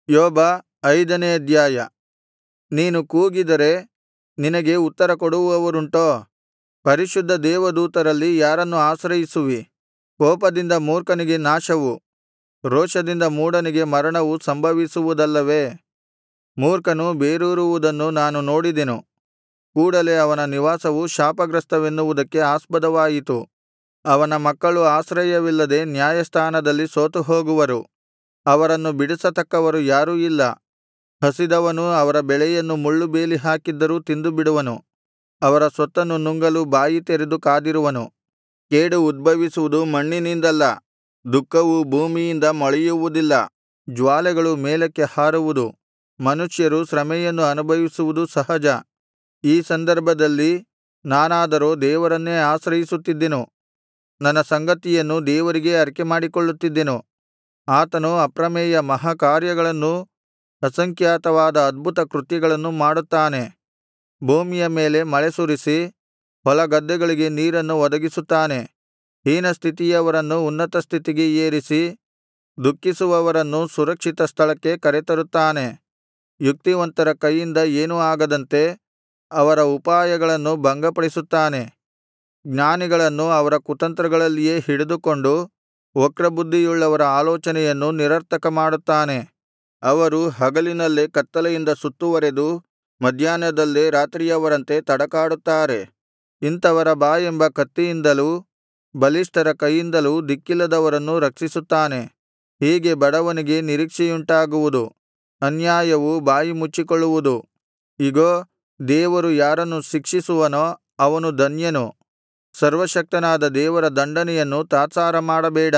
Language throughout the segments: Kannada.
ಯೋಬ ಐದನೇ ಅಧ್ಯಾಯ ನೀನು ಕೂಗಿದರೆ ನಿನಗೆ ಉತ್ತರಕೊಡುವವರುಂಟೋ ಪರಿಶುದ್ಧ ದೇವದೂತರಲ್ಲಿ ಯಾರನ್ನು ಆಶ್ರಯಿಸುವಿ ಕೋಪದಿಂದ ಮೂರ್ಖನಿಗೆ ನಾಶವು ರೋಷದಿಂದ ಮೂಢನಿಗೆ ಮರಣವು ಸಂಭವಿಸುವುದಲ್ಲವೇ ಮೂರ್ಖನು ಬೇರೂರುವುದನ್ನು ನಾನು ನೋಡಿದೆನು ಕೂಡಲೆ ಅವನ ನಿವಾಸವು ಶಾಪಗ್ರಸ್ತವೆನ್ನುವುದಕ್ಕೆ ಆಸ್ಪದವಾಯಿತು ಅವನ ಮಕ್ಕಳು ಆಶ್ರಯವಿಲ್ಲದೆ ನ್ಯಾಯಸ್ಥಾನದಲ್ಲಿ ಸೋತುಹೋಗುವರು ಅವರನ್ನು ಬಿಡಿಸತಕ್ಕವರು ಯಾರೂ ಇಲ್ಲ ಹಸಿದವನು ಅವರ ಬೆಳೆಯನ್ನು ಮುಳ್ಳುಬೇಲಿ ಹಾಕಿದ್ದರೂ ತಿಂದುಬಿಡುವನು ಅವರ ಸೊತ್ತನ್ನು ನುಂಗಲು ಬಾಯಿ ತೆರೆದು ಕಾದಿರುವನು ಕೇಡು ಉದ್ಭವಿಸುವುದು ಮಣ್ಣಿನಿಂದಲ್ಲ ದುಃಖವು ಭೂಮಿಯಿಂದ ಮೊಳೆಯುವುದಿಲ್ಲ ಜ್ವಾಲೆಗಳು ಮೇಲಕ್ಕೆ ಹಾರುವುದು ಮನುಷ್ಯರು ಶ್ರಮೆಯನ್ನು ಅನುಭವಿಸುವುದು ಸಹಜ ಈ ಸಂದರ್ಭದಲ್ಲಿ ನಾನಾದರೋ ದೇವರನ್ನೇ ಆಶ್ರಯಿಸುತ್ತಿದ್ದೆನು ನನ್ನ ಸಂಗತಿಯನ್ನು ದೇವರಿಗೇ ಅರಿಕೆಮಾಡಿಕೊಳ್ಳುತ್ತಿದ್ದೆನು ಆತನು ಅಪ್ರಮೇಯ ಮಹಾಕಾರ್ಯಗಳನ್ನೂ ಅಸಂಖ್ಯಾತವಾದ ಅದ್ಭುತ ಕೃತ್ಯಗಳನ್ನು ಮಾಡುತ್ತಾನೆ ಭೂಮಿಯ ಮೇಲೆ ಮಳೆಸುರಿಸಿ ಹೊಲಗದ್ದೆಗಳಿಗೆ ನೀರನ್ನು ಒದಗಿಸುತ್ತಾನೆ ಹೀನಸ್ಥಿತಿಯವರನ್ನು ಉನ್ನತ ಸ್ಥಿತಿಗೆ ಏರಿಸಿ ದುಃಖಿಸುವವರನ್ನು ಸುರಕ್ಷಿತ ಸ್ಥಳಕ್ಕೆ ಕರೆತರುತ್ತಾನೆ ಯುಕ್ತಿವಂತರ ಕೈಯಿಂದ ಏನೂ ಆಗದಂತೆ ಅವರ ಉಪಾಯಗಳನ್ನು ಭಂಗಪಡಿಸುತ್ತಾನೆ ಜ್ಞಾನಿಗಳನ್ನು ಅವರ ಕುತಂತ್ರಗಳಲ್ಲಿಯೇ ಹಿಡಿದುಕೊಂಡು ವಕ್ರಬುದ್ಧಿಯುಳ್ಳವರ ಆಲೋಚನೆಯನ್ನು ನಿರರ್ಥಕ ಮಾಡುತ್ತಾನೆ ಅವರು ಹಗಲಿನಲ್ಲೇ ಕತ್ತಲೆಯಿಂದ ಸುತ್ತುವರೆದು ಮಧ್ಯಾಹ್ನದಲ್ಲೇ ರಾತ್ರಿಯವರಂತೆ ತಡಕಾಡುತ್ತಾರೆ ಇಂಥವರ ಬಾಯೆಂಬ ಕತ್ತಿಯಿಂದಲೂ ಬಲಿಷ್ಠರ ಕೈಯಿಂದಲೂ ದಿಕ್ಕಿಲ್ಲದವರನ್ನು ರಕ್ಷಿಸುತ್ತಾನೆ ಹೀಗೆ ಬಡವನಿಗೆ ನಿರೀಕ್ಷೆಯುಂಟಾಗುವುದು ಅನ್ಯಾಯವು ಬಾಯಿ ಮುಚ್ಚಿಕೊಳ್ಳುವುದು ಇಗೋ ದೇವರು ಯಾರನ್ನು ಶಿಕ್ಷಿಸುವನೋ ಅವನು ಧನ್ಯನು ಸರ್ವಶಕ್ತನಾದ ದೇವರ ದಂಡನೆಯನ್ನು ತಾತ್ಸಾರ ಮಾಡಬೇಡ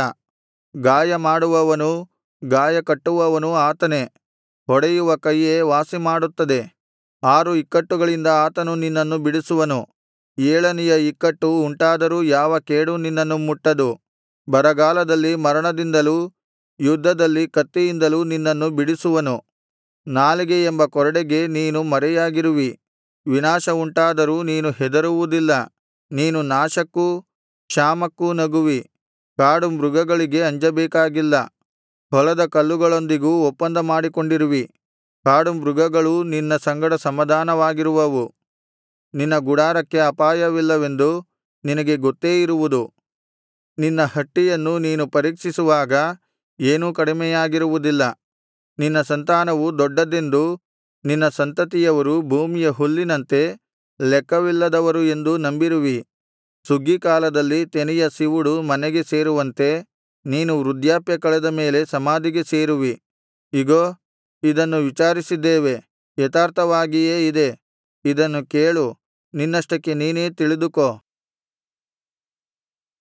ಗಾಯಮಾಡುವವನೂ ಗಾಯ ಕಟ್ಟುವವನೂ ಆತನೇ ಹೊಡೆಯುವ ಕೈಯೇ ವಾಸಿಮಾಡುತ್ತದೆ ಆರು ಇಕ್ಕಟ್ಟುಗಳಿಂದ ಆತನು ನಿನ್ನನ್ನು ಬಿಡಿಸುವನು ಏಳನೆಯ ಇಕ್ಕಟ್ಟು ಉಂಟಾದರೂ ಯಾವ ಕೇಡೂ ನಿನ್ನನ್ನು ಮುಟ್ಟದು ಬರಗಾಲದಲ್ಲಿ ಮರಣದಿಂದಲೂ ಯುದ್ಧದಲ್ಲಿ ಕತ್ತಿಯಿಂದಲೂ ನಿನ್ನನ್ನು ಬಿಡಿಸುವನು ನಾಲಿಗೆ ಎಂಬ ಕೊರಡೆಗೆ ನೀನು ಮರೆಯಾಗಿರುವಿ ವಿನಾಶ ಉಂಟಾದರೂ ನೀನು ಹೆದರುವುದಿಲ್ಲ ನೀನು ನಾಶಕ್ಕೂ ಕ್ಷಾಮಕ್ಕೂ ನಗುವಿ ಕಾಡು ಮೃಗಗಳಿಗೆ ಅಂಜಬೇಕಾಗಿಲ್ಲ ಹೊಲದ ಕಲ್ಲುಗಳೊಂದಿಗೂ ಒಪ್ಪಂದ ಮಾಡಿಕೊಂಡಿರುವಿ ಕಾಡು ಮೃಗಗಳೂ ನಿನ್ನ ಸಂಗಡ ಸಮಾಧಾನವಾಗಿರುವವು ನಿನ್ನ ಗುಡಾರಕ್ಕೆ ಅಪಾಯವಿಲ್ಲವೆಂದು ನಿನಗೆ ಗೊತ್ತೇ ಇರುವುದು ನಿನ್ನ ಹಟ್ಟಿಯನ್ನು ನೀನು ಪರೀಕ್ಷಿಸುವಾಗ ಏನೂ ಕಡಿಮೆಯಾಗಿರುವುದಿಲ್ಲ ನಿನ್ನ ಸಂತಾನವು ದೊಡ್ಡದೆಂದೂ ನಿನ್ನ ಸಂತತಿಯವರು ಭೂಮಿಯ ಹುಲ್ಲಿನಂತೆ ಲೆಕ್ಕವಿಲ್ಲದವರು ಎಂದೂ ನಂಬಿರುವಿ ಸುಗ್ಗೀಕಾಲದಲ್ಲಿ ತೆನೆಯ ಸಿವುಡು ಮನೆಗೆ ಸೇರುವಂತೆ ನೀನು ವೃದ್ಧಾಪ್ಯ ಕಳೆದ ಮೇಲೆ ಸಮಾಧಿಗೆ ಸೇರುವಿ ಇಗೋ ಇದನ್ನು ವಿಚಾರಿಸಿದ್ದೇವೆ ಯಥಾರ್ಥವಾಗಿಯೇ ಇದೆ ಇದನ್ನು ಕೇಳು ನಿನ್ನಷ್ಟಕ್ಕೆ ನೀನೇ ತಿಳಿದುಕೋ